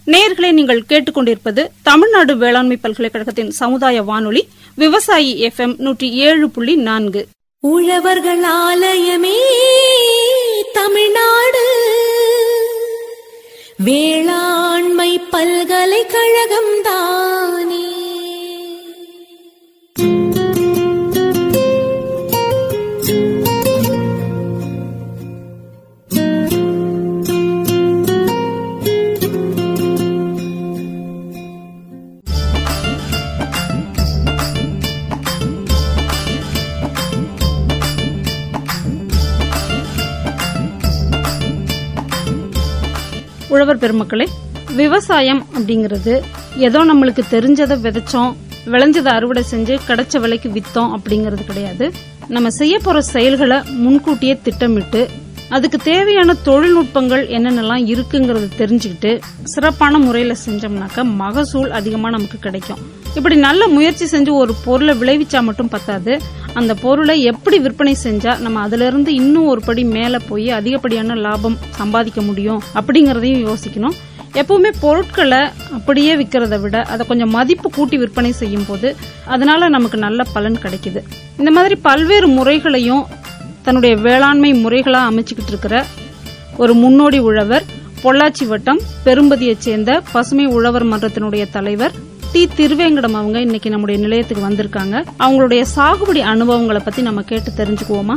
நேயர்களை நீங்கள் கேட்டுக்கொண்டிருப்பது தமிழ்நாடு வேளாண்மை பல்கலைக்கழகத்தின் சமுதாய வானொலி விவசாயி எஃப்எம் நூற்றி ஏழு புள்ளி நான்கு உழவர்கள் ஆலயமே தமிழ்நாடு வேளாண்மை பல்கலைக்கழகம் தானே உழவர் பெருமக்களே விவசாயம் அப்படிங்கிறது ஏதோ நம்மளுக்கு தெரிஞ்சதை விதைச்சோம் விளைஞ்சதை அறுவடை செஞ்சு கிடைச்ச விலைக்கு வித்தோம் அப்படிங்கிறது கிடையாது நம்ம செய்ய போற செயல்களை முன்கூட்டியே திட்டமிட்டு அதுக்கு தேவையான தொழில்நுட்பங்கள் என்னென்னலாம் இருக்குங்கிறத தெரிஞ்சுக்கிட்டு சிறப்பான முறையில செஞ்சோம்னாக்க மகசூல் அதிகமா நமக்கு கிடைக்கும் இப்படி நல்ல முயற்சி செஞ்சு ஒரு பொருளை விளைவிச்சா மட்டும் பத்தாது அந்த பொருளை எப்படி விற்பனை செஞ்சா நம்ம அதுல இருந்து இன்னும் ஒரு படி மேல போய் அதிகப்படியான லாபம் சம்பாதிக்க முடியும் அப்படிங்கறதையும் யோசிக்கணும் எப்பவுமே பொருட்களை அப்படியே விற்கிறத விட அதை கொஞ்சம் மதிப்பு கூட்டி விற்பனை செய்யும் போது அதனால நமக்கு நல்ல பலன் கிடைக்குது இந்த மாதிரி பல்வேறு முறைகளையும் தன்னுடைய வேளாண்மை முறைகளா அமைச்சுக்கிட்டு இருக்கிற ஒரு முன்னோடி உழவர் பொள்ளாச்சி வட்டம் பெரும்பதியைச் சேர்ந்த பசுமை உழவர் மன்றத்தினுடைய தலைவர் டி திருவேங்கடம் அவங்க இன்னைக்கு நம்முடைய நிலையத்துக்கு வந்திருக்காங்க அவங்களுடைய சாகுபடி அனுபவங்களை பத்தி நம்ம கேட்டு தெரிஞ்சுக்குவோமா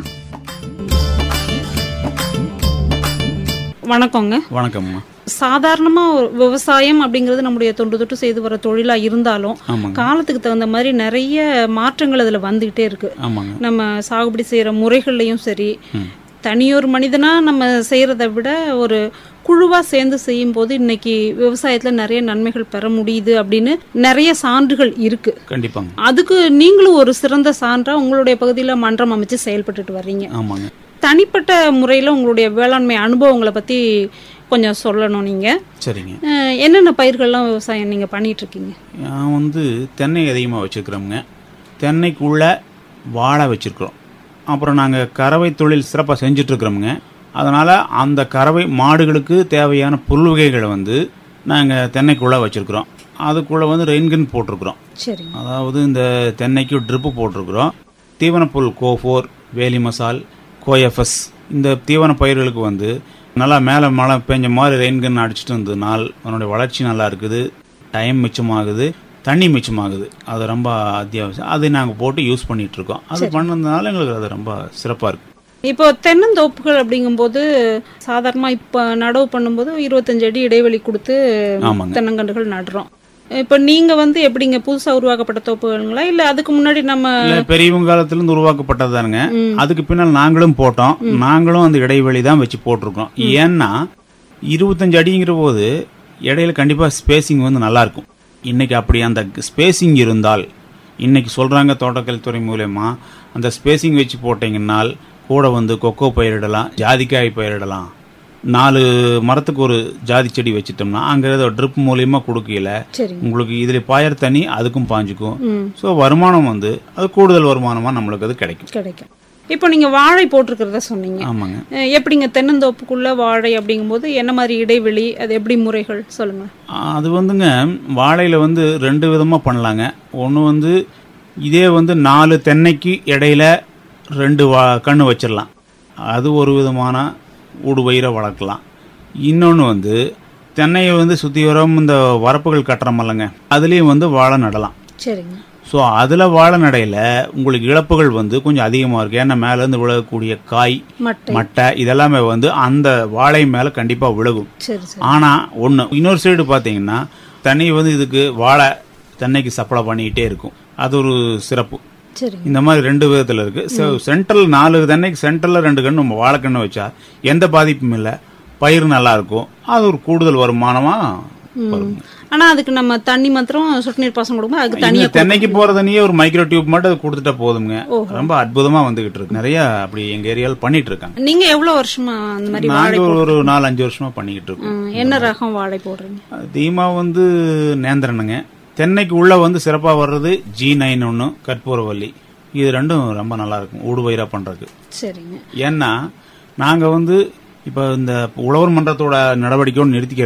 வணக்கங்க வணக்கம்மா சாதாரணமா ஒரு விவசாயம் அப்படிங்கிறது நம்முடைய தொன்று தொட்டு செய்து வர தொழிலா இருந்தாலும் ஆமாங்க காலத்துக்கு தகுந்த மாதிரி நிறைய மாற்றங்கள் அதுல வந்துகிட்டே இருக்கு ஆமாங்க நம்ம சாகுபடி செய்யற முறைகள்லயும் சரி ம். தனியொரு மனிதனா நம்ம செய்யறதை விட ஒரு குழுவா சேர்ந்து செய்யும் போது இன்னைக்கு விவசாயத்துல நிறைய நன்மைகள் பெற முடியுது அப்படின்னு நிறைய சான்றுகள் இருக்கு கண்டிப்பாங்க அதுக்கு நீங்களும் ஒரு சிறந்த சான்றா உங்களுடைய பகுதியில மன்றம் அமைச்சு செயல்பட்டுட்டு வர்றீங்க ஆமாங்க தனிப்பட்ட முறையில உங்களுடைய வேளாண்மை அனுபவங்களை பத்தி கொஞ்சம் சொல்லணும் நீங்க சரிங்க அஹ், என்னென்ன பயிர்கள்லாம் விவசாயம் நீங்க பண்ணிட்டு இருக்கீங்க நான் வந்து தென்னை அதிகமாக வச்சுருக்குறோமுங்க தென்னைக்குள்ள வாழை வச்சுருக்குறோம் அப்புறம் நாங்கள் கறவை தொழில் சிறப்பாக செஞ்சிட்ருக்குறோமுங்க அதனால் அந்த கறவை மாடுகளுக்கு தேவையான புல் வகைகளை வந்து நாங்கள் தென்னைக்குள்ளே வச்சுருக்குறோம் அதுக்குள்ளே வந்து ரெயின்கன் போட்டிருக்குறோம் சரி அதாவது இந்த தென்னைக்கு ட்ரிப்பு போட்டிருக்கிறோம் தீவனப்புல் கோ ஃபோர் வேலி மசால் கோஎஃப்எஸ் இந்த தீவன பயிர்களுக்கு வந்து நல்லா மேலே மழை பெஞ்ச மாதிரி ரெயின்கன் அடிச்சிட்டு இருந்ததுனால் அதனுடைய வளர்ச்சி நல்லா இருக்குது டைம் மிச்சமாகுது தண்ணி மிச்சமாகுது அது ரொம்ப அத்தியாவசியம் அதை நாங்கள் போட்டு யூஸ் பண்ணிட்டு இருக்கோம் அது பண்ணதுனால எங்களுக்கு அது ரொம்ப சிறப்பாக இருக்கு இப்போ தென்னந்தோப்புகள் அப்படிங்கும்போது சாதாரணமா இப்ப நடவு பண்ணும்போது இருபத்தஞ்சு அடி இடைவெளி கொடுத்து ஆமாங்க தென்னங்கன்றுகள் நடுறோம் இப்போ நீங்க வந்து எப்படிங்க புதுசா உருவாக்கப்பட்ட தோப்புகளா இல்ல அதுக்கு முன்னாடி நம்ம இல்ல பெரியவங்க காலத்துல இருந்து உருவாக்கப்பட்டதானுங்க அதுக்கு பின்னால் நாங்களும் போட்டோம் நாங்களும் அந்த இடைவெளி தான் வச்சு போட்டிருக்கோம் ஏன்னா இருபத்தஞ்சு அடிங்கிற போது இடையில கண்டிப்பா ஸ்பேசிங் வந்து நல்லா இருக்கும் இன்னைக்கு அப்படி அந்த ஸ்பேசிங் இருந்தால் இன்னைக்கு சொல்றாங்க தோட்டக்கலைத்துறை மூலயமா அந்த ஸ்பேசிங் வச்சு போட்டீங்கன்னால் கூட வந்து கொக்கோ பயிரிடலாம் ஜாதிக்காய் பயிரிடலாம் நாலு மரத்துக்கு ஒரு ஜாதி செடி வச்சிட்டோம்னா அங்க ட்ரிப் மூலியமா கொடுக்கல சரி உங்களுக்கு இதுல பாயற தண்ணி அதுக்கும் பாஞ்சுக்கும் ம் ஸோ வருமானம் வந்து அது கூடுதல் வருமானமா நம்மளுக்கு அது கிடைக்கும் கிடைக்கும் இப்போ நீங்க வாழை போட்டிருக்கிறத சொன்னீங்க ஆமாங்க அஹ் எப்படிங்க தென்னந்தோப்புக்குள்ள வாழை அப்படிங்கும்போது என்ன மாதிரி இடைவெளி அது எப்படி முறைகள் சொல்லுங்க அது வந்துங்க வாழையில வந்து ரெண்டு விதமா பண்ணலாங்க ஒன்று வந்து இதே வந்து நாலு தென்னைக்கு இடையில ரெண்டு வா கன்று வச்சிடலாம் அது ஒரு விதமான ஊடுபயிரை வளர்க்கலாம் இன்னொன்று வந்து தென்னையை வந்து சுற்றி வரும் இந்த வரப்புகள் கட்டுறமல்லங்க அதுலேயும் வந்து வாழை நடலாம் சரிங்க ஸோ அதில் வாழை நடையில் உங்களுக்கு இழப்புகள் வந்து கொஞ்சம் அதிகமாக இருக்குது ஏன்னா மேலேருந்து விழக்கூடிய காய் மட்டை மட்டை இதெல்லாமே வந்து அந்த வாழை மேலே கண்டிப்பாக விழுகும் சரி சரி ஆனால் ஒன்று இன்னொரு சைடு பார்த்தீங்கன்னா தண்ணி வந்து இதுக்கு வாழை தென்னைக்கு சப்ளை பண்ணிக்கிட்டே இருக்கும் அது ஒரு சிறப்பு சரிங்க இந்த மாதிரி ரெண்டு விதத்தில் இருக்கு சென்ட்ரல் நாலு தென்னைக்கு சென்ட்ரலில் ரெண்டு கன்று நம்ம வாழைக்கன்று வச்சா எந்த பாதிப்பும் இல்லை பயிர் நல்லா இருக்கும் அது ஒரு கூடுதல் வருமானமாக வரும் ஆனா அதுக்கு நம்ம தண்ணி மாத்திரம் சொட்டு நீர் பாசனம் கொடுக்கும் அதுக்கு தனியா இந்த தென்னைக்கு போற தண்ணியே ஒரு மைக்ரோ டியூப் மட்டும் அது கொடுத்துட்டா போதுங்க ரொம்ப அற்புதமா வந்துகிட்டு இருக்கு நிறைய அப்படி எங்க ஏரியால பண்ணிட்டு இருக்காங்க நீங்க எவ்வளவு வருஷமா அந்த மாதிரி வாழை நாங்க ஒரு- ஒரு நாலு அஞ்சு வருஷமா பண்ணிக்கிட்டு இருக்கோம் ம், என்ன ரகம் வாழை போடுறீங்க அதிகமா வந்து நேந்திரனுங்க தென்னைக்கு உள்ள வந்து சிறப்பா வர்றது ஜி நைன் ஒன்று கற்பூரவல்லி இது ரெண்டும் ரொம்ப நல்லா இருக்கும் ஊடுபயிரா பண்றதுக்கு சரிங்க ஏன்னா நாங்க வந்து இப்ப இந்த உழவர் மன்றத்தோட நடவடிக்கையோடு நிறுத்திக்கிறது இல்லை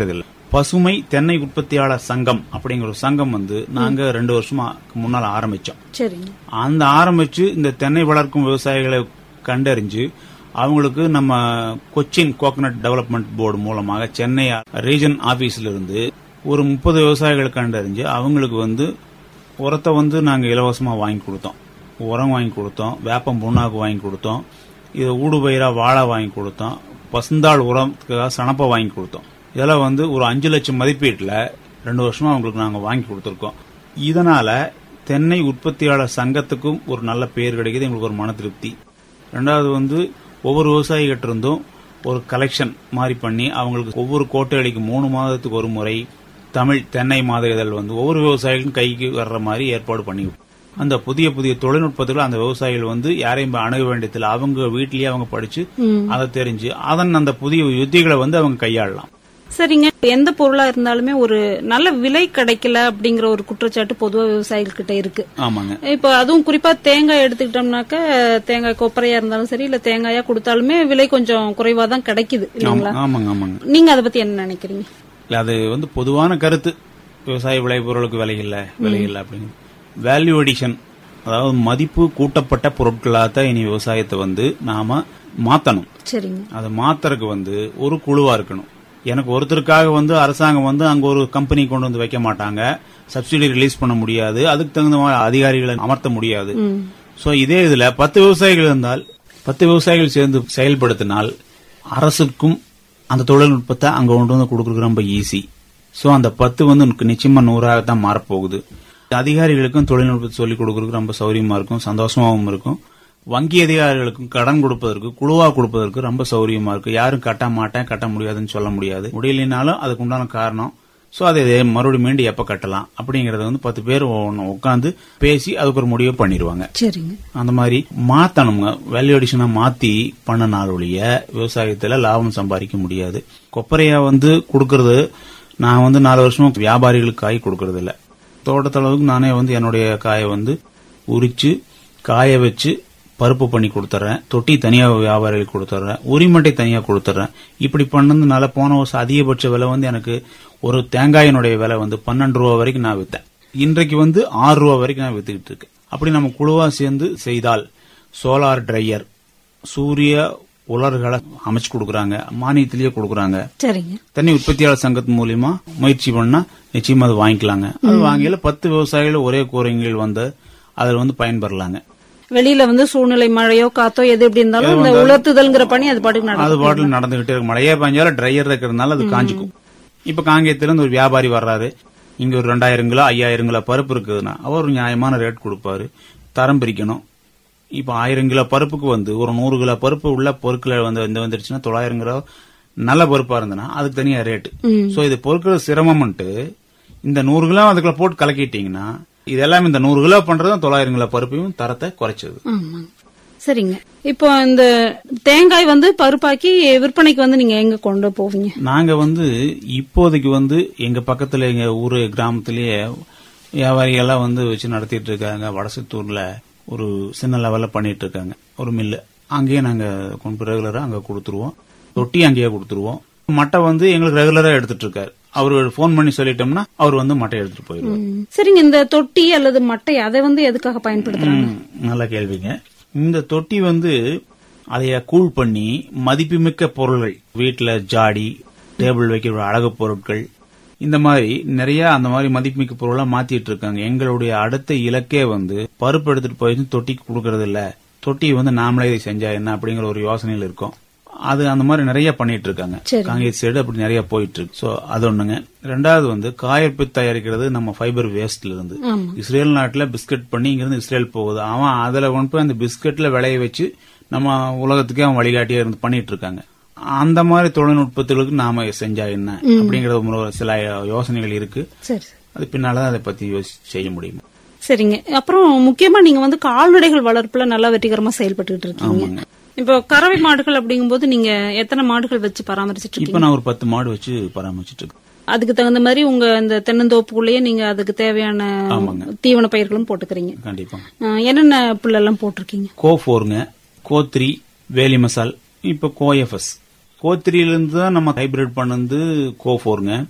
பசுமை தென்னை உற்பத்தியாளர் சங்கம் அப்படிங்கிற ஒரு சங்கம் வந்து நாங்க ரெண்டு வருஷமா முன்னால ஆரம்பிச்சோம் சரிங்க அந்த ஆரம்பிச்சு இந்த தென்னை வளர்க்கும் விவசாயிகளை கண்டறிஞ்சு அவங்களுக்கு நம்ம கொச்சின் கோகனட் டெவலப்மெண்ட் போர்டு மூலமாக சென்னை ரீஜன் ஆபீஸ்ல இருந்து ஒரு முப்பது விவசாயிகளை கண்டறிஞ்சு அவங்களுக்கு வந்து உரத்தை வந்து நாங்க இலவசமா வாங்கி கொடுத்தோம் உரம் வாங்கி கொடுத்தோம் வேப்பம் புண்ணாக்கு வாங்கி கொடுத்தோம் இது ஊடுபயிரா வாழை வாங்கி கொடுத்தோம் பசுந்தாள் உரத்துக்காக சணப்பை வாங்கி கொடுத்தோம் இதெல்லாம் வந்து ஒரு அஞ்சு லட்சம் மதிப்பீட்டில் ரெண்டு வருஷமா அவங்களுக்கு நாங்கள் வாங்கி கொடுத்துருக்கோம் இதனால தென்னை உற்பத்தியாளர் சங்கத்துக்கும் ஒரு நல்ல பேர் கிடைக்குது எங்களுக்கு ஒரு மன திருப்தி ரெண்டாவது வந்து ஒவ்வொரு விவசாயிகிட்ட இருந்தும் ஒரு கலெக்ஷன் மாதிரி பண்ணி அவங்களுக்கு ஒவ்வொரு கோட்டையடிக்கு மூணு மாதத்துக்கு ஒரு முறை தமிழ் தென்னை மாத இதழ் வந்து ஒவ்வொரு விவசாயிகளும் கைக்கு வர்ற மாதிரி ஏற்பாடு பண்ணி அந்த புதிய புதிய தொழில்நுட்பத்தில் அந்த விவசாயிகள் வந்து யாரையும் அணுக வேண்டியதில்லை அவங்க வீட்டிலேயே அவங்க படிச்சு அதை தெரிஞ்சு அதன் அந்த புதிய யுத்திகளை வந்து அவங்க கையாளலாம் சரிங்க எந்த பொருளா இருந்தாலுமே ஒரு நல்ல விலை கிடைக்கல அப்படிங்கிற ஒரு குற்றச்சாட்டு பொதுவா விவசாயிகள் கிட்ட இருக்கு ஆமாங்க இப்போ அதுவும் குறிப்பா தேங்காய் எடுத்துக்கிட்டோம்னாக்க தேங்காய் கொப்பரையா இருந்தாலும் சரி இல்ல தேங்காயா கொடுத்தாலுமே விலை கொஞ்சம் குறைவா தான் கிடைக்குது இல்லைங்களா ஆமாங்க ஆமாங்க நீங்க அதை பத்தி என்ன நினைக்கிறீங்க இல்ல அது வந்து பொதுவான கருத்து விவசாய விளைபொருளுக்கு விலை இல்ல விலை இல்ல அப்படின்னு வேல்யூ அடிஷன் அதாவது மதிப்பு கூட்டப்பட்ட பொருட்களாக தான் இனி விவசாயத்தை வந்து நாம மாத்தணும் சரிங்க அதை மாத்தறதுக்கு வந்து ஒரு குழுவா இருக்கணும் எனக்கு ஒருத்தருக்காக வந்து அரசாங்கம் வந்து அங்க ஒரு கம்பெனி கொண்டு வந்து வைக்க மாட்டாங்க சப்சிடி ரிலீஸ் பண்ண முடியாது அதுக்கு தகுந்த மாதிரி அதிகாரிகளை அமர்த்த முடியாது சோ இதே இதுல பத்து விவசாயிகள் இருந்தால் பத்து விவசாயிகள் சேர்ந்து செயல்படுத்தினால் அரசுக்கும் அந்த தொழில்நுட்பத்தை அங்க கொண்டு வந்து கொடுக்கறது ரொம்ப ஈஸி சோ அந்த பத்து வந்து உனக்கு நிச்சயமா நூறாகத்தான் மாறப்போகுது அதிகாரிகளுக்கும் தொழில்நுட்பத்தை சொல்லிக் கொடுக்கறதுக்கு ரொம்ப சௌரியமா இருக்கும் சந்தோஷமாவும் இருக்கும் வங்கி அதிகாரிகளுக்கும் கடன் கொடுப்பதற்கு குழுவா கொடுப்பதற்கு ரொம்ப சௌரியமா இருக்கு யாரும் கட்ட மாட்டேன் கட்ட முடியாதுன்னு சொல்ல முடியாது முடியலனாலும் அதுக்கு உண்டான காரணம் சோ அதை மறுபடியும் மீண்டும் எப்ப கட்டலாம் அப்படிங்கறத வந்து பத்து பேர் உட்காந்து பேசி அதுக்கு ஒரு முடிவை பண்ணிடுவாங்க சரிங்க அந்த மாதிரி மாத்தணுங்க வேல்யூ அடிஷனா மாத்தி பண்ணனால ஒழிய விவசாயத்துல லாபம் சம்பாதிக்க முடியாது கொப்பரையா வந்து கொடுக்கறது நான் வந்து நாலு வருஷமா வியாபாரிகளுக்கு காய் கொடுக்கறது இல்ல தோட்டத்தளவுக்கு நானே வந்து என்னுடைய காயை வந்து உரிச்சு காய வச்சு பருப்பு பண்ணி கொடுத்துட்றேன் தொட்டி தனியா வியாபாரிகளுக்கு கொடுத்துட்றேன் உரிமட்டை தனியா கொடுத்துட்றேன் இப்படி பண்ணதுனால போன வருஷம் அதிகபட்ச விலை வந்து எனக்கு ஒரு தேங்காயினுடைய விலை வந்து பன்னெண்டு ரூபா வரைக்கும் நான் வித்தேன் இன்றைக்கு வந்து ஆறு ரூபா வரைக்கும் நான் வித்துக்கிட்டு இருக்கேன் அப்படி நம்ம குழுவா சேர்ந்து செய்தால் சோலார் ட்ரையர் சூரிய உலர்களை அமைச்சு கொடுக்கறாங்க மானியத்திலேயே கொடுக்கறாங்க சரிங்க தண்ணி உற்பத்தியாளர் சங்கத்து மூலியமா முயற்சி பண்ணா நிச்சயமா அது வாங்கிக்கலாங்க அது வாங்கியில பத்து விவசாயிகள் ஒரே கூரைங்கள் வந்து அதில் வந்து பயன்பெறலாங்க வெளியில வந்து சூழ்நிலை மழையோ காத்தோ எது எப்படி இருந்தாலும் இந்த உலர்த்துதல்ங்கிற பணி அது பாட்டுக்கு அது நடக்கும் பாட்டில் நடந்துகிட்டே இருக்கும் மழையே பாஞ்சாலும் ட்ரையர் இருக்கிறதுனால அது காஞ்சிக்கும் இப்ப காங்கேயத்துல இருந்து ஒரு வியாபாரி வர்றாரு இங்க ஒரு ரெண்டாயிரம் கிலோ ஐயாயிரம் கிலோ பருப்பு இருக்குதுன்னா அவர் ஒரு நியாயமான ரேட் கொடுப்பாரு தரம் பிரிக்கணும் இப்ப ஆயிரம் கிலோ பருப்புக்கு வந்து ஒரு நூறு கிலோ பருப்பு உள்ள பொருட்களை வந்து வந்து வந்துருச்சுன்னா தொள்ளாயிரம் கிலோ நல்ல பருப்பா இருந்ததுன்னா அதுக்கு தனியா ரேட்டு சோ இது பொருட்கள் சிரமம்ன்ட்டு இந்த நூறு கிலோ அதுக்குள்ள போட்டு கலக்கிட்டீங்கன்னா இதெல்லாம் இந்த நூறு கிலோ பண்றதும் தொள்ளாயிரம் கிலோ பருப்பையும் தரத்தை குறைச்சது ஆமாங்க சரிங்க இப்போ இந்த தேங்காய் வந்து பருப்பாக்கி விற்பனைக்கு வந்து நீங்க எங்க கொண்டு போவீங்க நாங்க வந்து இப்போதைக்கு வந்து எங்க பக்கத்துல எங்க ஊரு கிராமத்திலேயே வியாபாரிகள்லாம் வந்து வச்சு நடத்திட்டு இருக்காங்க வடசத்தூர்ல ஒரு சின்ன லெவல்ல பண்ணிட்டு இருக்காங்க ஒரு மில்லு அங்கேயே நாங்க கொண்டு போய் ரெகுலரா அங்க கொடுத்துருவோம் தொட்டி அங்கேயே கொடுத்துருவோம் மட்டை வந்து எங்களுக்கு ரெகுலரா எடுத்துட்டு இருக்காரு அவர் ஃபோன் பண்ணி சொல்லிட்டோம்னா அவர் வந்து மட்டை எடுத்துட்டு போயிருவாரு ம். சரிங்க இந்த தொட்டி அல்லது மட்டை அதை வந்து எதுக்காக பயன்படுத்துறாங்க ம், நல்ல கேள்விங்க இந்த தொட்டி வந்து அதைய கூல் பண்ணி மதிப்புமிக்க பொருள்கள் வீட்டுல ஜாடி டேபிள் வைக்கிற அழகு பொருட்கள் இந்த மாதிரி நிறைய அந்த மாதிரி மதிப்புமிக்க பொருளா மாத்திட்டு இருக்காங்க எங்களுடைய அடுத்த இலக்கே வந்து பருப்பு எடுத்துட்டு போய் தொட்டிக்கு கொடுக்கறது இல்ல தொட்டி வந்து நாமளே இதை செஞ்சா என்ன அப்படிங்கிற ஒரு யோசனையில் இருக்கோம் அது அந்த மாதிரி நிறைய பண்ணிட்டு இருக்காங்க சரி. காங்கிரஸ் சைடு அப்படி நிறைய போயிட்டு இருக்கு சோ அது ஒண்ணுங்க ரெண்டாவது வந்து காயற்பு தயாரிக்கிறது நம்ம ஃபைபர் வேஸ்ட்ல இருந்து ஆமா. இஸ்ரேல் நாட்டுல பிஸ்கட் பண்ணி இங்கிருந்து இஸ்ரேல் போகுது அவன் அதுல கொண்டு போய் அந்த பிஸ்கட்ல விளைய வச்சு நம்ம உலகத்துக்கே அவன் வழிகாட்டியா இருந்து பண்ணிட்டு இருக்காங்க அந்த மாதிரி தொழில்நுட்பத்துக்கு நாம செஞ்சா என்ன அப்படிங்கறது ஒரு சில யோசனைகள் இருக்கு சரி சரி. அது பின்னாலதான் அதை பத்தி யோசிச்சு செய்ய முடியும் சரிங்க அப்புறம் முக்கியமா நீங்க வந்து கால்நடைகள் வளர்ப்புல நல்லா வெற்றிகரமா செயல்பட்டு இருக்கீங்க ஆமாங்க. இப்போ கறவை மாடுகள் அப்படிங்கும்போது நீங்க எத்தனை மாடுகள் வச்சு பராமரிச்சிட்டு இப்ப இருக்கீங்க நான் ஒரு பத்து மாடு வச்சு பராமரிச்சிட்டு இருக்கேன் அதுக்கு தகுந்த மாதிரி உங்க இந்த தென்னந்தோப்புக்குள்ளேயே நீங்க அதுக்கு தேவையான ஆமாங்க. தீவன பயிர்களும் போட்டுக்கிறீங்க கண்டிப்பா அஹ், என்னென்ன புல்லெல்லாம் போட்டிருக்கீங்க கோ ஃபோருங்க கோ த்ரீ வேலி மசால் இப்ப கோ எஃப்எஸ் கோ த்ரீல இருந்து தான் நம்ம ஹைபிரிட் பண்ணது கோ ஃபோருங்க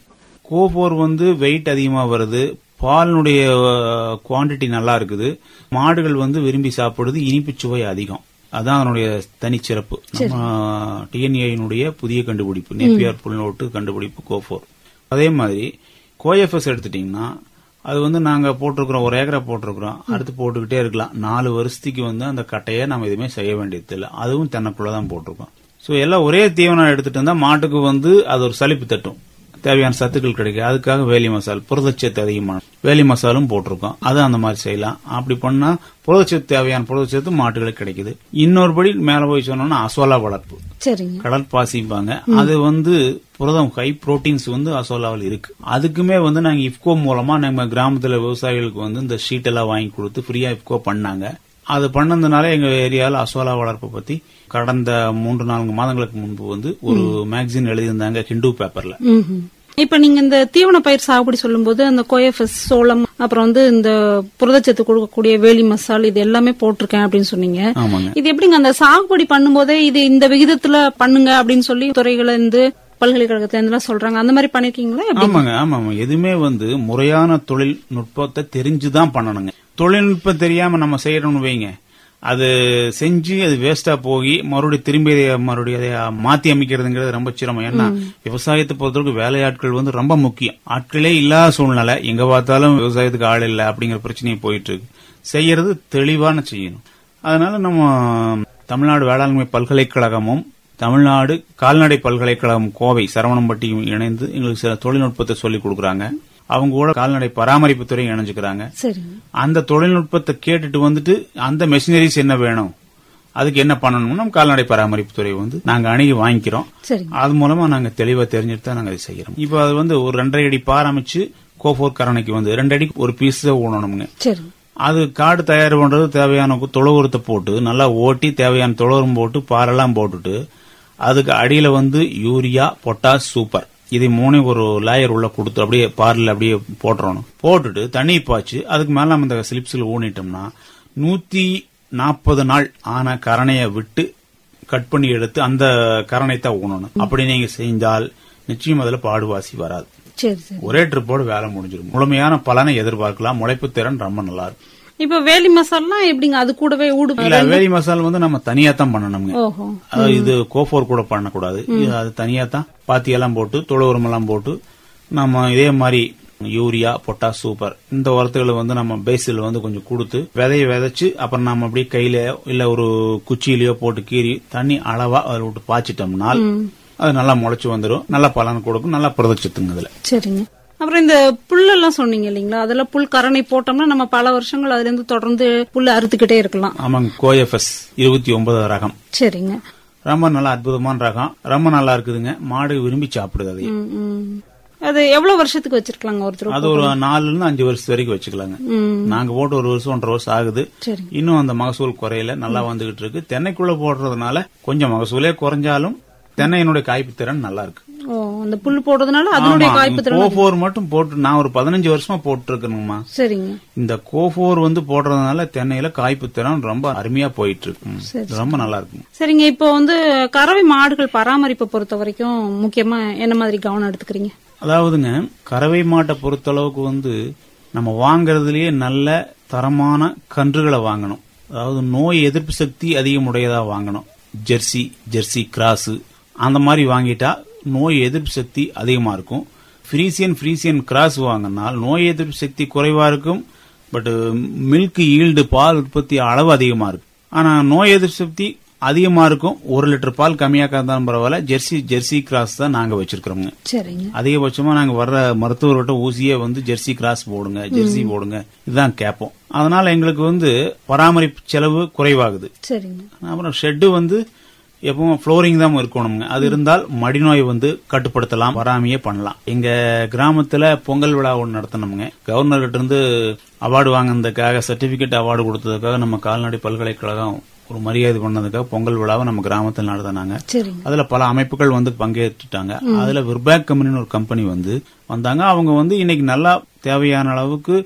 கோபோர் வந்து வெயிட் அதிகமா வருது பாலினுடைய குவாண்டிட்டி நல்லா இருக்குது மாடுகள் வந்து விரும்பி சாப்பிடுறது இனிப்பு சுவை அதிகம் அதான் அதனுடைய தனிச்சிறப்பு நம்ம டிஎன்ஏனுடைய புதிய கண்டுபிடிப்பு நேப்பியார் புல்நோட்டு கண்டுபிடிப்பு கோஃபோர் அதே மாதிரி கோஎஃப்எஸ் எடுத்துட்டீங்கன்னா அது வந்து நாங்க போட்டிருக்கிறோம் ஒரு ஏக்கரை போட்டிருக்கிறோம் அடுத்து போட்டுக்கிட்டே இருக்கலாம் நாலு வருஷத்துக்கு வந்து அந்த கட்டையை நம்ம எதுவுமே செய்ய வேண்டியது இல்லை அதுவும் தென்னக்குள்ள தான் போட்டிருக்கோம் ஸோ எல்லாம் ஒரே தீவனம் எடுத்துட்டு இருந்தா மாட்டுக்கு வந்து அது ஒரு சலிப்பு தட்டும் தேவையான சத்துக்கள் கிடைக்கும் அதுக்காக வேலி மசால் புரதச்சத்து அதிகமான வேலி மசாலும் போட்டிருக்கோம் அது அந்த மாதிரி செய்யலாம் அப்படி பண்ணா புரதச்சத்து தேவையான புரதச்சத்து மாட்டுகளுக்கு கிடைக்குது இன்னொரு படி மேல போய் சொன்னோம்னா அசோலா வளர்ப்பு சரிங்க கடல் பாசிப்பாங்க அது வந்து புரதம் ஹை புரோட்டீன்ஸ் வந்து அசோலாவில் இருக்கு அதுக்குமே வந்து நாங்க இஃப்கோ மூலமா நம்ம கிராமத்துல விவசாயிகளுக்கு வந்து இந்த ஷீட் எல்லாம் வாங்கி கொடுத்து ஃப்ரீயா இஃப்கோ பண்ணாங்க அது பண்ணதுனால எங்க ஏரியாவில் அசோலா வளர்ப்பை பத்தி கடந்த மூன்று நான்கு மாதங்களுக்கு முன்பு வந்து ஒரு மேகசின் எழுதியிருந்தாங்க ஹிந்து பேப்பர்ல ம்ஹும். இப்ப நீங்க இந்த தீவன பயிர் சாகுபடி சொல்லும்போது அந்த கோயஃபஸ் சோளம் அப்புறம் வந்து இந்த புரதச்சத்து கொடுக்கக்கூடிய வேலி மசால் இது எல்லாமே போட்டிருக்கேன் அப்படின்னு சொன்னீங்க ஆமாங்க இது எப்படிங்க அந்த சாகுபடி பண்ணும்போதே இது இந்த விகிதத்துல பண்ணுங்க அப்படின்னு சொல்லி துறைகளை இருந்து பல்கலைக்கழகத்துல இருந்து எல்லாம் சொல்றாங்க அந்த மாதிரி பண்ணிருக்கீங்களா எப்படி? ஆமாங்க ஆமாங்க எதுவுமே வந்து முறையான தொழில்நுட்பத்தை தெரிஞ்சுதான் பண்ணணுங்க தொழில்நுட்பம் தெரியாம நம்ம செய்யறோம்னு வைங்க அது செஞ்சு அது வேஸ்டா போய் மறுபடியும் திரும்பி அதை மறுபடியும் அதை மாத்தி அமைக்கிறதுங்கிறது ரொம்ப சிரமம் ஏன்னா விவசாயத்தை பொறுத்தவரைக்கும் வேலையாட்கள் வந்து ரொம்ப முக்கியம் ஆட்களே இல்லாத சூழ்நிலை எங்க பார்த்தாலும் விவசாயத்துக்கு ஆள் இல்லை அப்படிங்கிற பிரச்சனையும் போயிட்டு இருக்கு செய்யறது தெளிவான செய்யணும் அதனால நம்ம தமிழ்நாடு வேளாண்மை பல்கலைக்கழகமும் தமிழ்நாடு கால்நடை பல்கலைக்கழகம் கோவை சரவணம்பட்டியும் இணைந்து எங்களுக்கு சில தொழில்நுட்பத்தை சொல்லிக் கொடுக்குறாங்க அவங்க கூட கால்நடை பராமரிப்பு துறையும் இணைஞ்சுக்கிறாங்க சரிங்க அந்த தொழில்நுட்பத்தை கேட்டுட்டு வந்துட்டு அந்த மெஷினரிஸ் என்ன வேணும் அதுக்கு என்ன பண்ணணும்னு நம்ம கால்நடை பராமரிப்பு துறை வந்து நாங்க அணுகி வாங்கிக்கிறோம் சரிங்க அது மூலமா நாங்க தெளிவா தெரிஞ்சுட்டு தான் நாங்க அதை செய்யறோம் இப்போ அது வந்து ஒரு ரெண்டரை அடி பாரமிச்சு கோஃபோர் கரணைக்கு வந்து ரெண்டு அடி ஒரு பீஸ் ஊனணுங்க சரிங்க அது காடு தயார் பண்றது தேவையான தொழு உரத்தை போட்டு நல்லா ஓட்டி தேவையான தொழு உரம் போட்டு பாரெல்லாம் போட்டுட்டு அதுக்கு அடியில வந்து யூரியா பொட்டாஸ் சூப்பர் இது மூணு ஒரு லேயர் உள்ள கொடுத்து அப்படியே பார்ல அப்படியே போட்டுறணும் போட்டுட்டு தண்ணி பாய்ச்சி அதுக்கு மேல நம்ம இந்த ஸ்லிப்ஸ்ல ஊனிட்டோம்னா நூத்தி நாற்பது நாள் ஆன கரணையை விட்டு கட் பண்ணி எடுத்து அந்த கரணை தான் ஊனணும் அப்படி நீங்க செஞ்சால் நிச்சயம் அதுல பாடுவாசி வராது சரி சரி ஒரே ட்ரிப்போட வேலை முடிஞ்சிடும் முழுமையான பலனை எதிர்பார்க்கலாம் முளைப்பு திறன் ரொம்ப நல்லா இருக்கும் இப்ப வேலி மசால்லாம் எப்படிங்க அது கூடவே ஊடு இல்ல வேலி மசால் வந்து நம்ம தனியா தான் பண்ணணுங்க ஓஹோ அதாவது இது கோஃபோர் கூட பண்ணக்கூடாது இது அது தனியா தான் பாத்தி எல்லாம் போட்டு தொழு உரம் எல்லாம் போட்டு நம்ம இதே மாதிரி யூரியா பொட்டாஸ் சூப்பர் இந்த உரத்துகளை வந்து நம்ம பேசில் வந்து கொஞ்சம் கொடுத்து விதைய விதைச்சு அப்புறம் நம்ம அப்படியே கையில இல்ல ஒரு குச்சியிலயோ போட்டு கீறி தண்ணி அளவா அதில் விட்டு பாய்ச்சிட்டோம்னால் அது நல்லா முளைச்சு வந்துடும் நல்லா பலன் கொடுக்கும் நல்லா புரதச்சத்துங்க அதுல சரிங்க அப்புறம் இந்த புல்லெல்லாம் சொன்னீங்க இல்லைங்களா அதெல்லாம் புல் கரணை போட்டோம்னா நம்ம பல வருஷங்கள் அதுல இருந்து தொடர்ந்து புல்ல அறுத்துக்கிட்டே இருக்கலாம் ஆமாங்க கோஎஃப்எஸ் இருபத்தி ஒன்பது ரகம் சரிங்க ரொம்ப நல்லா அற்புதமான ரகம் ரொம்ப நல்லா இருக்குதுங்க மாடு விரும்பி சாப்பிடுது அதை ம், ம். அது எவ்வளவு வருஷத்துக்கு வச்சிருக்கலாங்க ஒருத்தர் அது ஒரு நாலுல இருந்து அஞ்சு வருஷம் வரைக்கும் வச்சுக்கலாங்க ம். நாங்க போட்டு ஒரு வருஷம் ஒன்றரை வருஷம் ஆகுது சரி இன்னும் அந்த மகசூல் குறையல நல்லா வந்துகிட்டு இருக்கு தென்னைக்குள்ள போடுறதுனால கொஞ்சம் மகசூலே குறைஞ்சாலும் தென்னையினுடைய காய்ப்பு திறன் நல்லா இருக்கு ஓ அந்த புல் போடுறதுனால அதனுடைய காய்ப்பு திறன் கோஃபோர் மட்டும் போட்டு நான் ஒரு பதினஞ்சு வருஷமா போட்டு இருக்கணுமா சரிங்க இந்த கோஃபோர் வந்து போடுறதுனால தென்னையில காய்ப்பு திறன் ரொம்ப அருமையா போயிட்டு இருக்கு சரி. ரொம்ப நல்லா இருக்கும் சரிங்க இப்போ வந்து கறவை மாடுகள் பராமரிப்பை பொறுத்த வரைக்கும் முக்கியமா என்ன மாதிரி கவனம் எடுத்துக்கிறீங்க அதாவதுங்க கறவை மாட்டை பொறுத்தளவுக்கு வந்து நம்ம வாங்குறதுலயே நல்ல தரமான கன்றுகளை வாங்கணும் அதாவது நோய் எதிர்ப்பு சக்தி அதிகமுடையதா வாங்கணும் ஜெர்சி ஜெர்சி கிராஸ் அந்த மாதிரி வாங்கிட்டா நோய் எதிர்ப்பு சக்தி அதிகமா இருக்கும் ஃப்ரீசியன் ஃப்ரீசியன் கிராஸ் வாங்கினால் நோய் எதிர்ப்பு சக்தி குறைவா இருக்கும் பட் மில்க் ஈல்டு பால் உற்பத்தி அளவு அதிகமா இருக்கும் ஆனா நோய் எதிர்ப்பு சக்தி அதிகமா இருக்கும் ஒரு லிட்டர் பால் கம்மியாக இருந்தாலும் பரவாயில்ல ஜெர்சி ஜெர்சி கிராஸ் தான் நாங்க வச்சிருக்கிறோங்க சரிங்க அதிகபட்சமா நாங்க வர்ற மருத்துவர்கிட்ட ஊசியே வந்து ஜெர்சி கிராஸ் போடுங்க ஜெர்சி போடுங்க இதுதான் கேட்போம் அதனால எங்களுக்கு வந்து பராமரிப்பு செலவு குறைவாகுது சரிங்க அப்புறம் ஷெட்டு வந்து எப்பவும் ஃப்ளோரிங் தான் இருக்கணுங்க அது இருந்தால் மடிநோய் வந்து கட்டுப்படுத்தலாம் வராமையே பண்ணலாம் எங்க கிராமத்துல பொங்கல் விழா ஒன்று நடத்தினோமுங்க கவர்னர் கிட்ட இருந்து அவார்டு வாங்கினதுக்காக சர்டிபிகேட் அவார்டு கொடுத்ததுக்காக நம்ம கால்நடை பல்கலைக்கழகம் ஒரு மரியாதை பண்ணதுக்காக பொங்கல் விழாவை நம்ம கிராமத்தில் நடத்தினாங்க சரிங்க அதுல பல அமைப்புகள் வந்து பங்கேற்றுட்டாங்க அதுல விர்பேக் கம்பெனின்னு ஒரு கம்பெனி வந்து வந்தாங்க அவங்க வந்து இன்னைக்கு நல்லா தேவையான அளவுக்கு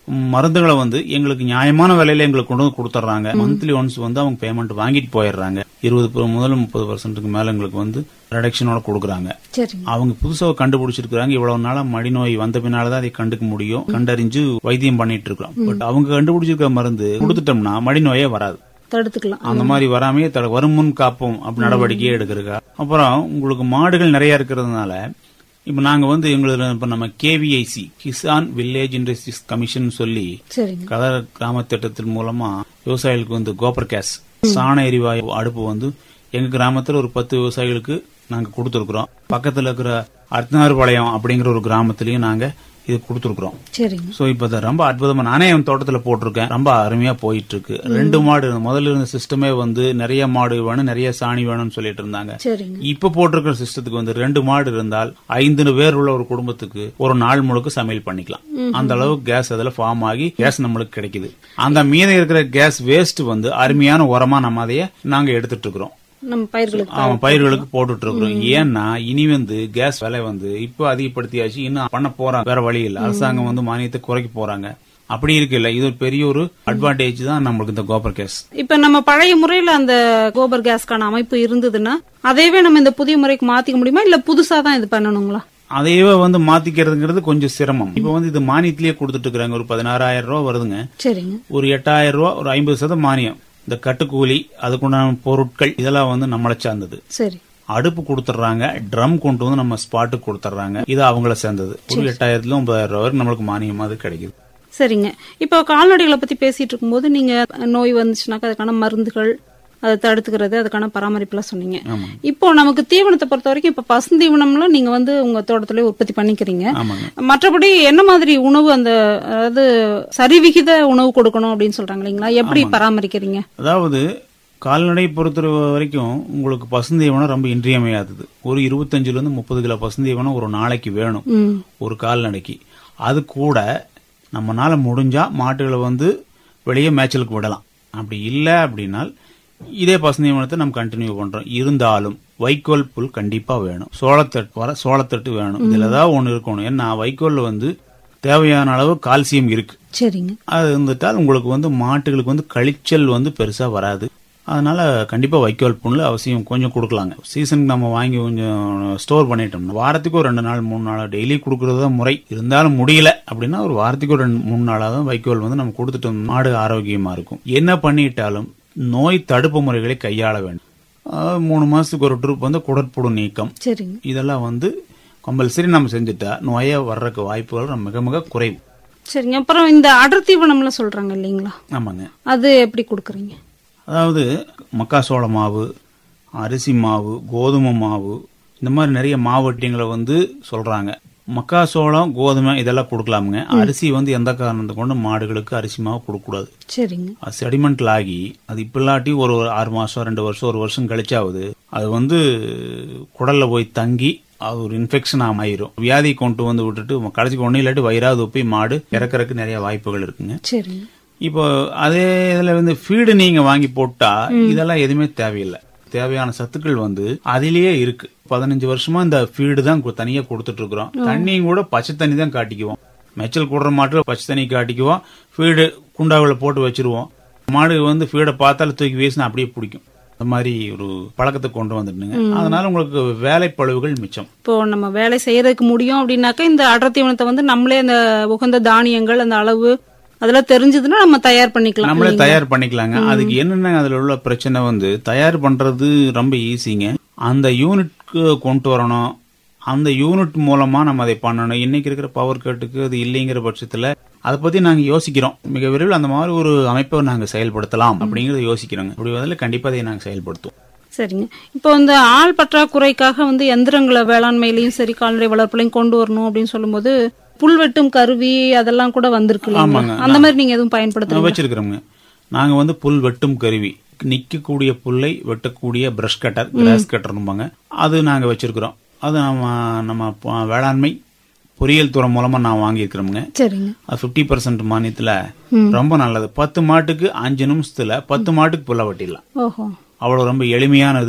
மருந்துகளை வந்து எங்களுக்கு நியாயமான விலையில எங்களுக்கு கொண்டு வந்து கொடுத்துட்றாங்க மந்த்லி ஒன்ஸ் வந்து அவங்க பேமெண்ட் வாங்கிட்டு போயிடுறாங்க இருபது per- முதல்ல முப்பது பர்சன்ட்டுக்கு மேல எங்களுக்கு வந்து ரிடக்ஷனோட கொடுக்குறாங்க சரிங்க அவங்க புதுசா கண்டுபிடிச்சிருக்காங்க இவ்வளவு நாளா மடிநோய் வந்த பின்னாலதான் அதை கண்டுக்க முடியும் கண்டறிஞ்சு வைத்தியம் பண்ணிட்டு இருக்கோம் பட் அவங்க கண்டுபிடிச்சிருக்க மருந்து கொடுத்துட்டோம்னா மடிநோயே வராது தடுத்துக்கலாம் அந்த மாதிரி வராமையே தட வரும் முன் காப்போம் அப்படி நடவடிக்கையே எடுக்கிறக்கா அப்புறம் உங்களுக்கு மாடுகள் நிறைய இருக்கிறதுனால இப்ப நாங்க வந்து எங்களுக்கு இப்ப நம்ம KVIC Kisan village industries commission சொல்லி சரிங்க கதர் கிராம திட்டத்தின் மூலமா விவசாயிகளுக்கு வந்து கோபர் கேஸ் சாண எரிவாயு அடுப்பு வந்து எங்க கிராமத்துல ஒரு பத்து விவசாயிகளுக்கு நாங்க கொடுத்துருக்குறோம் பக்கத்துல இருக்கிற அர்த்தனார்பாளையம் அப்படிங்கிற ஒரு கிராமத்திலயும் நாங்க இது கொடுத்துருக்குறோம் சரிங்க சோ இப்ப இது ரொம்ப அற்புதமா நானே என் தோட்டத்துல போட்டிருக்கேன் ரொம்ப அருமையா போயிட்டு இருக்கு ரெண்டு மாடு இருந்தது. முதல்ல இருந்த சிஸ்டமே வந்து நிறைய மாடு வேணும் நிறைய சாணி வேணும்னு சொல்லிட்டு இருந்தாங்க சரிங்க இப்ப போட்டிருக்கிற சிஸ்டத்துக்கு வந்து ரெண்டு மாடு இருந்தால் ஐந்து பேர் உள்ள ஒரு குடும்பத்துக்கு ஒரு நாள் முழுக்க சமையல் பண்ணிக்கலாம் அந்த அளவுக்கு கேஸ் அதுல ஃபார்ம் ஆகி கேஸ் நம்மளுக்கு கிடைக்குது அந்த மீதம் இருக்கிற கேஸ் வேஸ்ட் வந்து அருமையான உரமா நம்ம அதைய நாங்க எடுத்துட்டு இருக்கிறோம் நம்ம பயிர்களுக்கு அவன் பயிர்களுக்கு போட்டுட்டு இருக்கிறோம் ஏன்னா இனி வந்து கேஸ் விலை வந்து இப்ப அதிகப்படுத்தியாச்சு இன்னும் பண்ண போறாங்க வேற வழி இல்ல அரசாங்கம் வந்து மானியத்தை குறைக்க போறாங்க அப்படி இருக்குல்ல இது ஒரு பெரிய ஒரு அட்வான்டேஜ் தான் நம்மளுக்கு இந்த கோபர் கேஸ் இப்ப நம்ம பழைய முறையில அந்த கோபர் கேஸ்க்கான அமைப்பு இருந்ததுன்னா அதையவே நம்ம இந்த புதிய முறைக்கு மாத்திக்க முடியுமா இல்ல புதுசா தான் இது பண்ணணுங்களா அதையவே வந்து மாத்திக்கிறதுங்கிறது கொஞ்சம் சிரமம் இப்ப வந்து இது மானியத்திலேயே கொடுத்துட்டு இருக்காங்க ஒரு பதினாறாயிரம் ரூபாய் வருதுங்க சரிங்க ஒரு எட்டாயிரம் ரூபாய் ஒரு ஐம்பது சதம் மானியம் இந்த கட்டுக்கூலி அதுக்குண்டான பொருட்கள் இதெல்லாம் வந்து நம்மளை சார்ந்தது சரி அடுப்பு கொடுத்துட்றாங்க ட்ரம் கொண்டு வந்து நம்ம ஸ்பாட்டுக்கு கொடுத்துட்றாங்க இது அவங்கள சேர்ந்தது ஒரு எட்டாயிரத்துல ஒன்பதாயிரம் ரூபாய் வரைக்கும் நம்மளுக்கு மானியமா அது கிடைக்குது சரிங்க இப்போ கால்நடைகளை பத்தி பேசிட்டு இருக்கும்போது நீங்க நோய் வந்துச்சுனாக்கா அதுக்கான மருந்துகள் அதை தடுத்துக்கிறது அதுக்கான பராமரிப்புலாம் சொன்னீங்க ஆமாங்க இப்போ நமக்கு தீவனத்தை பொறுத்த வரைக்கும் இப்ப பசுந்தீவனம்ல நீங்க வந்து உங்க தோட்டத்திலே உற்பத்தி பண்ணிக்கிறீங்க ஆமாங்க மற்றபடி என்ன மாதிரி உணவு அந்த அதாவது சரிவிகித உணவு கொடுக்கணும் அப்படின்னு சொல்றாங்க இல்லைங்களா எப்படி பராமரிக்கிறீங்க அதாவது கால்நடை பொறுத்த வரைக்கும் உங்களுக்கு பசுந்தீவனம் ரொம்ப இன்றியமையாதது ஒரு இருபத்தஞ்சுல இருந்து முப்பது கிலோ பசுந்தீவனம் ஒரு நாளைக்கு வேணும் ம் ஒரு கால்நடைக்கு அது கூட நம்மனால முடிஞ்சா மாட்டுகளை வந்து வெளியே மேய்ச்சலுக்கு விடலாம் அப்படி இல்லை அப்படின்னால் இதே பசுந்தீவனத்தை நம்ம கண்டினியூ பண்றோம் இருந்தாலும் வைக்கோல் புல் கண்டிப்பா வேணும் சோளத்தட்டு வர சோளத்தட்டு வேணும் இதுல ஏதாவது ஒண்ணு இருக்கணும் ஏன்னா வைக்கோல்ல வந்து தேவையான அளவு கால்சியம் இருக்கு சரிங்க அது இருந்துட்டால் உங்களுக்கு வந்து மாட்டுகளுக்கு வந்து கழிச்சல் வந்து பெருசா வராது அதனால கண்டிப்பா வைக்கோல் புண்ணு அவசியம் கொஞ்சம் கொடுக்கலாங்க சீசனுக்கு நம்ம வாங்கி கொஞ்சம் ஸ்டோர் பண்ணிட்டோம்னா வாரத்துக்கு ஒரு ரெண்டு நாள் மூணு நாள் டெய்லி கொடுக்கறது தான் முறை இருந்தாலும் முடியல அப்படின்னா ஒரு வாரத்துக்கு ஒரு ரெண்டு மூணு நாளாக தான் வைக்கோல் வந்து நம்ம கொடுத்துட்டோம் மாடு ஆரோக்கியமா இருக்கும் என்ன பண்ணிட்டாலும் நோய் தடுப்பு முறைகளை கையாள வேண்டும் அதாவது மூணு மாசத்துக்கு ஒரு ட்ரிப் வந்து குடற்புழு நீக்கம் சரிங்க இதெல்லாம் வந்து கம்பல்சரி நம்ம செஞ்சுட்டா நோயே வர்றதுக்கு வாய்ப்புகள் ரொம்ப மிக மிக குறைவு சரிங்க அப்புறம் இந்த அடர் தீவனம்லாம் சொல்றாங்க இல்லைங்களா ஆமாங்க அது எப்படி கொடுக்குறீங்க அதாவது மக்காசோள மாவு அரிசி மாவு கோதுமை மாவு இந்த மாதிரி நிறைய மாவட்டியங்களை வந்து சொல்றாங்க மக்காசோளம் கோதுமை இதெல்லாம் கொடுக்கலாமுங்க அரிசி வந்து எந்த காரணத்தை கொண்டு மாடுகளுக்கு அரிசி மாவு கொடுக்கக்கூடாது சரிங்க அது செடிமெண்ட்ல ஆகி அது இப்ப இல்லாட்டி ஒரு ஒரு ஆறு மாசம் ரெண்டு வருஷம் ஒரு வருஷம் கழிச்சாவது அது வந்து குடல்ல போய் தங்கி அது ஒரு இன்ஃபெக்ஷன் ஆமாயிரும் வியாதி கொண்டு வந்து விட்டுட்டு கடைசிக்கு ஒன்னும் இல்லாட்டி வயிறாவது ஒப்பி மாடு இறக்கறதுக்கு நிறைய வாய்ப்புகள் இருக்குங்க சரிங்க இப்போ அதே இதுல வந்து ஃபீடு நீங்க வாங்கி போட்டா இதெல்லாம் எதுவுமே தேவையில்லை தேவையான சத்துக்கள் வந்து அதிலேயே இருக்கு பதினஞ்சு வருஷமா இந்த ஃபீடு தான் கு- தனியா கொடுத்துட்டு இருக்கிறோம் தண்ணியும் கூட பச்சை தண்ணி தான் காட்டிக்குவோம் மேய்ச்சல் கூடுற மாட்டுல பச்சை தண்ணி காட்டிக்குவோம் ஃபீடு குண்டாவில் போட்டு வச்சிருவோம் மாடு வந்து ஃபீடை பார்த்தாலும் தூக்கி வீசினா அப்படியே பிடிக்கும் அந்த மாதிரி ஒரு பழக்கத்தை கொண்டு வந்துட்டுங்க அதனால உங்களுக்கு வேலைப்பழுவுகள் மிச்சம் இப்போ நம்ம வேலை செய்யறதுக்கு முடியும் அப்படின்னாக்கா இந்த அடர் தீவனத்தை வந்து நம்மளே அந்த உகந்த தானியங்கள் அந்த அளவு அதெல்லாம் தெரிஞ்சதுன்னா நம்ம தயார் பண்ணிக்கலாம் நம்மளே தயார் பண்ணிக்கலாங்க அதுக்கு என்னென்ன அதுல உள்ள பிரச்சனை வந்து தயார் பண்றது ரொம்ப ஈஸிங்க அந்த யூனிட்க்கு கொண்டு வரணும் அந்த யூனிட் மூலமா நம்ம அதை பண்ணணும் இன்னைக்கு இருக்கிற பவர் கட்டுக்கு அது இல்லைங்கிற பட்சத்துல அதை பத்தி நாங்க யோசிக்கிறோம் மிக விரைவில் அந்த மாதிரி ஒரு அமைப்பை நாங்க செயல்படுத்தலாம் அப்படிங்கறத யோசிக்கிறோங்க அப்படி வந்தால கண்டிப்பா அதை நாங்க செயல்படுத்துவோம் சரிங்க இப்போ இந்த ஆள் பற்றாக்குறைக்காக வந்து எந்திரங்களை வேளாண்மையிலயும் சரி கால்நடை வளர்ப்புலையும் கொண்டு வரணும் அப்படின்னு சொல்லும்போது புல் வெட்டும் கருவி அதெல்லாம் கூட வந்திருக்கு இல்லைங்களா? ஆமாங்க. அந்த மாதிரி நீங்க எதுவும் பயன்படுத்துறீங்க வச்சிருக்கிறோங்க நாங்க வந்து புல் வெட்டும் கருவி நிக்கக்கூடிய புல்லை வெட்டக்கூடிய பிரஷ் கட்டர் கிராஸ் கட்டர்னுபாங்க அது நாங்க வச்சிருக்கிறோம் அது நம்ம நம்ம ப- வேளாண்மை பொறியியல் துறை மூலமா நான் வாங்கியிருக்கிறோமுங்க சரிங்க அது பிப்டி பர்சன்ட் மானியத்துல ரொம்ப நல்லது பத்து மாட்டுக்கு அஞ்சு நிமிஷத்துல பத்து மாட்டுக்கு புல்ல வெட்டிடலாம் ஓஹோ அவ்வளவு ரொம்ப எளிமையானது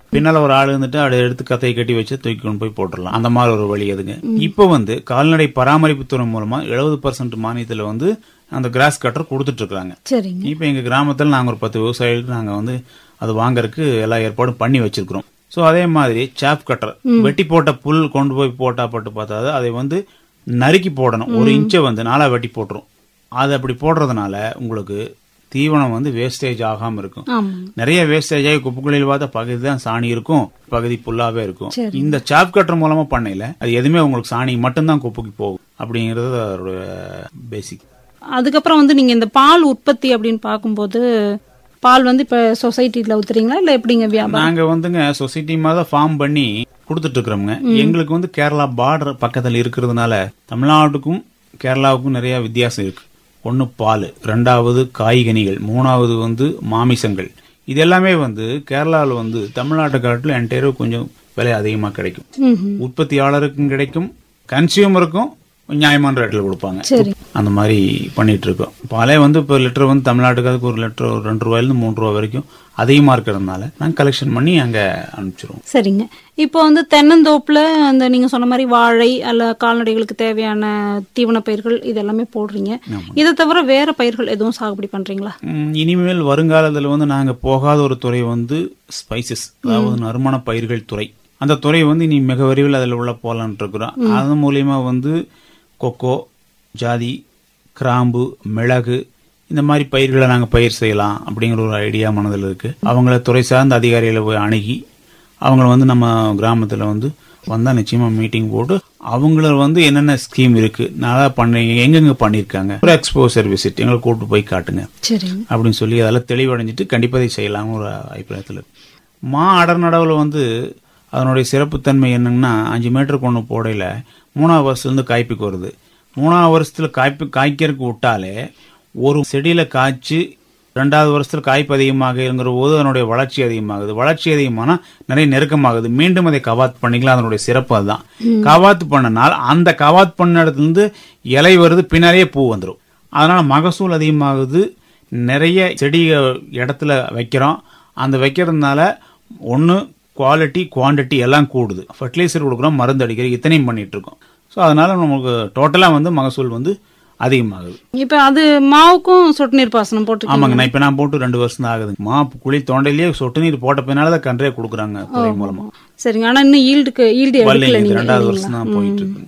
பின்னால ஒரு ஆள் இருந்துட்டு அதை எடுத்து கத்தையை கட்டி வச்சு தூக்கி கொண்டு போய் போட்டுடலாம் அந்த மாதிரி ஒரு வழி அதுங்க இப்போ வந்து கால்நடை பராமரிப்புத்துறை மூலமா எழுபது பர்சன்ட் மானியத்துல வந்து அந்த கிராஸ் கட்டர் கொடுத்துட்டு இருக்காங்க சரிங்க இப்போ எங்க கிராமத்துல நாங்க ஒரு பத்து விவசாயிகளுக்கு நாங்க வந்து அது வாங்குறதுக்கு எல்லா ஏற்பாடும் பண்ணி வச்சிருக்கிறோம் சோ அதே மாதிரி சாப் கட்டர் வெட்டி போட்ட புல் கொண்டு போய் போட்டா பட்டு பார்த்தா அதை வந்து நறுக்கி போடணும் ஒரு இன்ச்சை வந்து நாளா வெட்டி போட்டுரும் அது அப்படி போடுறதுனால உங்களுக்கு தீவனம் வந்து வேஸ்டேஜ் ஆகாம இருக்கும் ஆமா நிறைய வேஸ்டேஜ் ஆகி குப்பைகளில் பார்த்தா பகுதி தான் சாணி இருக்கும் பகுதி புல்லாவே இருக்கும் சரி. இந்த சாப் கட்டர் மூலமா பண்ணையில அது எதுவுமே உங்களுக்கு சாணி மட்டும்தான் குப்பைக்கு போகும் அப்படிங்கிறது அதோட பேசிக் அதுக்கப்புறம் வந்து நீங்க இந்த பால் உற்பத்தி அப்படின்னு பார்க்கும்போது பால் வந்து இப்ப சொசைட்டில ஊத்துறீங்களா இல்ல எப்படிங்க வியாபாரம் நாங்க வந்துங்க சொசைட்டி மாதிரி ஃபார்ம் பண்ணி கொடுத்துட்டு இருக்கிறோம்ங்க எங்களுக்கு வந்து கேரளா பார்டர் பக்கத்துல இருக்கிறதுனால தமிழ்நாட்டுக்கும் கேரளாவுக்கும் நிறைய வித்தியாசம் இருக்கு ஒன்னு பால் ரெண்டாவது காய்கனிகள் மூணாவது வந்து மாமிசங்கள் இது எல்லாமே வந்து கேரளாவில் வந்து தமிழ்நாட்டை காட்டில் என்டையர் கொஞ்சம் விலை அதிகமாக கிடைக்கும் ம்ஹும். உற்பத்தியாளருக்கும் கிடைக்கும் கன்சியூமருக்கும் நியாயமான ரேட்டில் கொடுப்பாங்க சரி அந்த மாதிரி பண்ணிட்டு இருக்கோம் பாலே வந்து இப்போ லிட்டர் வந்து தமிழ்நாட்டுக்கு அதுக்கு ஒரு லிட்டர் ஒரு ரெண்டு ரூபாயிலிருந்து மூணு ரூபா வரைக்கும் அதிகமாக இருக்கிறதுனால நாங்கள் கலெக்ஷன் பண்ணி அங்கே அனுப்பிச்சிருவோம் சரிங்க இப்போ வந்து தென்னந்தோப்புல அந்த நீங்க சொன்ன மாதிரி வாழை அல்ல கால்நடைகளுக்கு தேவையான தீவன பயிர்கள் இது எல்லாமே போடுறீங்க இதை தவிர வேற பயிர்கள் எதுவும் சாகுபடி பண்றீங்களா ம், இனிமேல் வருங்காலத்தில் வந்து நாங்கள் போகாத ஒரு துறை வந்து ஸ்பைசஸ் அதாவது நறுமண பயிர்கள் துறை அந்த துறை வந்து இனி மிக விரைவில் அதில் உள்ள போலான்ட்டு இருக்கிறோம் அது மூலியமா வந்து கொக்கோ ஜாதி கிராம்பு மிளகு இந்த மாதிரி பயிர்களை நாங்கள் பயிர் செய்யலாம் அப்படிங்கிற ஒரு ஐடியா மனதில் இருக்கு அவங்கள துறை சார்ந்த அதிகாரிகளை போய் அணுகி அவங்கள வந்து நம்ம கிராமத்தில் வந்து வந்தால் நிச்சயமாக மீட்டிங் போட்டு அவங்கள வந்து என்னென்ன ஸ்கீம் இருக்கு நல்லா பண்ணி எங்கெங்க பண்ணியிருக்காங்க ஒரு எக்ஸ்போசர் விசிட் எங்களை கூப்பிட்டு போய் காட்டுங்க சரிங்க அப்படின்னு சொல்லி அதெல்லாம் தெளிவடைஞ்சிட்டு கண்டிப்பாக இதை செய்யலாம்னு ஒரு அபிப்பிராயத்தில் இருக்கு. மா அடர் நடவில் வந்து அதனுடைய சிறப்புத்தன்மை என்னங்கன்னா அஞ்சு மீட்டருக்கு ஒன்று போடையில மூணாவது வருஷத்துலேருந்து காய்ப்புக்கு வருது மூணாவது வருஷத்துல காய்ப்பு காய்க்கிறதுக்கு விட்டாலே ஒரு செடியில காய்ச்சி ரெண்டாவது வருஷத்துல காய்ப்பு அதிகமாகுங்கிற போது அதனுடைய வளர்ச்சி அதிகமாகுது வளர்ச்சி அதிகமானா நிறைய நெருக்கமாகுது மீண்டும் அதை கவாத் பண்ணிக்கலாம் அதனுடைய சிறப்பு அதுதான் கவாத்து பண்ணனால் அந்த கவாத் பண்ண இடத்துல இருந்து இலை வருது பின்னாலேயே பூ வந்துடும் அதனால மகசூல் அதிகமாகுது நிறைய செடி இடத்துல வைக்கிறோம் அந்த வைக்கிறதுனால ஒன்று குவாலிட்டி குவாண்டிட்டி எல்லாம் கூடுது ஃபர்டிலைசர் கொடுக்குறோம் மருந்து அடிக்கிறோம் இத்தனையும் பண்ணிட்டு இருக்கோம் ஸோ அதனால நமக்கு டோட்டலாக வந்து மகசூல் வந்து அதிகமாகுது இப்ப அது மாவுக்கும் சொட்டு நீர் பாசனம் போட்டு ஆமாங்க நான் இப்போ நான் போட்டு ரெண்டு வருஷம் தான் ஆகுது மா குழி தோண்டையிலேயே சொட்டு நீர் போட்ட பின்னால தான் கன்றே கொடுக்குறாங்க துறை மூலமா சரிங்க ஆனா இன்னும் ஈல்டுக்கு ஈல்டு எடுக்கல வரலைங்க இது நீங்க ரெண்டாவது இல்லைங்களா? வருஷம் தான் போயிட்டு இருக்கு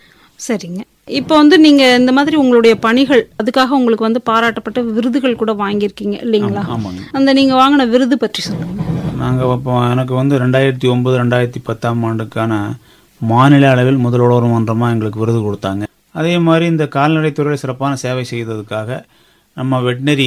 சரிங்க இப்போ வந்து நீங்க இந்த மாதிரி உங்களுடைய பணிகள் அதுக்காக உங்களுக்கு வந்து பாராட்டப்பட்ட விருதுகள் கூட வாங்கியிருக்கீங்க இல்லைங்களா ஆமாங்க அந்த நீங்க வாங்கின விருது பற்றி சொல்லுங்க நாங்கள் இப்போ எனக்கு வந்து ரெண்டாயிரத்தி ஒன்பது ரெண்டாயிரத்தி பத்தாம் ஆண்டுக்கான மாநில அளவில் முதல்வர் மன்றமாக எங்களுக்கு விருது கொடுத்தாங்க அதே மாதிரி இந்த கால்நடைத்துறையில் சிறப்பான சேவை செய்ததுக்காக நம்ம வெட்டினரி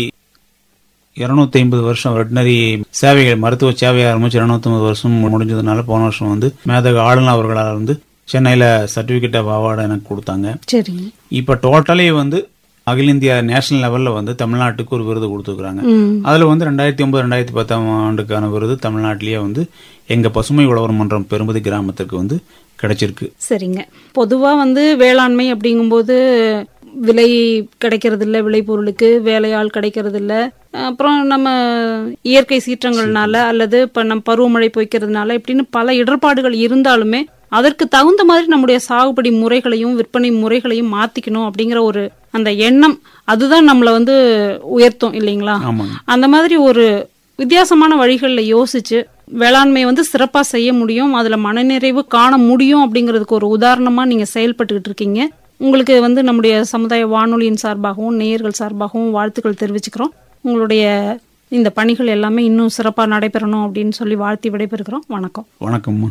இருநூத்தி ஐம்பது வருஷம் வெட்டினரி சேவைகள் மருத்துவ சேவையை ஆரம்பிச்சு இருநூத்தி ஐம்பது வருஷம் முடிஞ்சதுனால போன வருஷம் வந்து மேதக ஆளுநர் அவர்களால் வந்து சென்னையில் சர்டிஃபிகேட் ஆஃப் அவார்டு எனக்கு கொடுத்தாங்க சரிங்க இப்போ டோட்டலே வந்து அகில இந்தியா நேஷனல் லெவலில் வந்து தமிழ்நாட்டுக்கு ஒரு விருது கொடுத்துருக்குறாங்க ம் அதில் வந்து ரெண்டாயிரத்தி ஒன்பது ரெண்டாயிரத்தி பத்தாம் ஆண்டுக்கான விருது தமிழ்நாட்டிலேயே வந்து எங்கள் பசுமை உழவர் மன்றம் பெரும்பதி கிராமத்துக்கு வந்து கிடைச்சிருக்கு சரிங்க பொதுவா வந்து வேளாண்மை அப்படிங்கும்போது விலை கிடைக்கிறது இல்ல விளைபொருளுக்கு வேலையாள் கிடைக்கிறது இல்ல அப்புறம் நம்ம இயற்கை சீற்றங்கள்னால அல்லது இப்ப நம்ம பருவமழை பொய்க்கிறதுனால இப்படின்னு பல இடர்பாடுகள் இருந்தாலுமே அதற்கு தகுந்த மாதிரி நம்முடைய சாகுபடி முறைகளையும் விற்பனை முறைகளையும் மாத்திக்கணும் அப்படிங்கிற ஒரு அந்த எண்ணம் அதுதான் நம்மள வந்து உயர்த்தும் இல்லைங்களா ஆமாங்க அந்த மாதிரி ஒரு வித்தியாசமான வழிகளில் யோசிச்சு வேளாண்மையை வந்து சிறப்பா செய்ய முடியும் அதுல மனநிறைவு காண முடியும் அப்படிங்கிறதுக்கு ஒரு உதாரணமா நீங்க செயல்பட்டுக்கிட்டு இருக்கீங்க உங்களுக்கு வந்து நம்முடைய சமுதாய வானொலியின் சார்பாகவும் நேயர்கள் சார்பாகவும் வாழ்த்துக்கள் தெரிவிச்சுக்கிறோம் உங்களுடைய இந்த பணிகள் எல்லாமே இன்னும் சிறப்பா நடைபெறணும் அப்படின்னு சொல்லி வாழ்த்தி விடைபெறுகிறோம் வணக்கம் வணக்கம்மா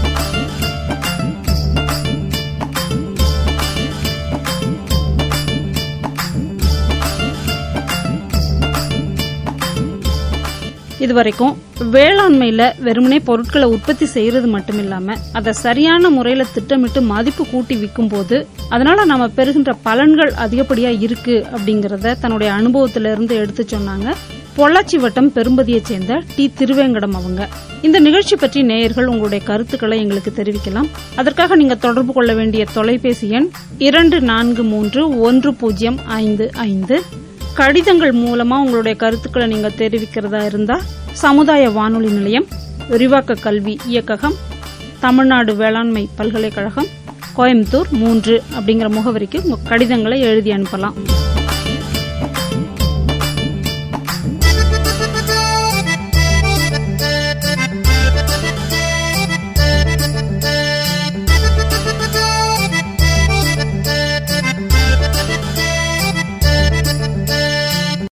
இதுவரைக்கும் வேளாண்மையில வெறுமனே பொருட்களை உற்பத்தி செய்யறது மட்டும் இல்லாம அதை சரியான முறையில திட்டமிட்டு மதிப்பு கூட்டி விற்கும் போது அதனால நம்ம பெறுகின்ற பலன்கள் அதிகப்படியா இருக்கு அப்படிங்கறத தன்னுடைய அனுபவத்தில இருந்து எடுத்து சொன்னாங்க பொள்ளாச்சி வட்டம் பெரும்பதியைச் சேர்ந்த டி திருவேங்கடம் அவங்க இந்த நிகழ்ச்சி பற்றி நேயர்கள் உங்களுடைய கருத்துக்களை எங்களுக்கு தெரிவிக்கலாம் அதற்காக நீங்க தொடர்பு கொள்ள வேண்டிய தொலைபேசி எண் இரண்டு நான்கு மூன்று ஒன்று பூஜ்ஜியம் ஐந்து ஐந்து கடிதங்கள் மூலமா உங்களுடைய கருத்துக்களை நீங்க தெரிவிக்கிறதா இருந்தா சமுதாய வானொலி நிலையம் விரிவாக்க கல்வி இயக்ககம் தமிழ்நாடு வேளாண்மை பல்கலைக்கழகம் கோயம்புத்தூர் மூன்று அப்படிங்கிற முகவரிக்கு உங்க கடிதங்களை எழுதி அனுப்பலாம்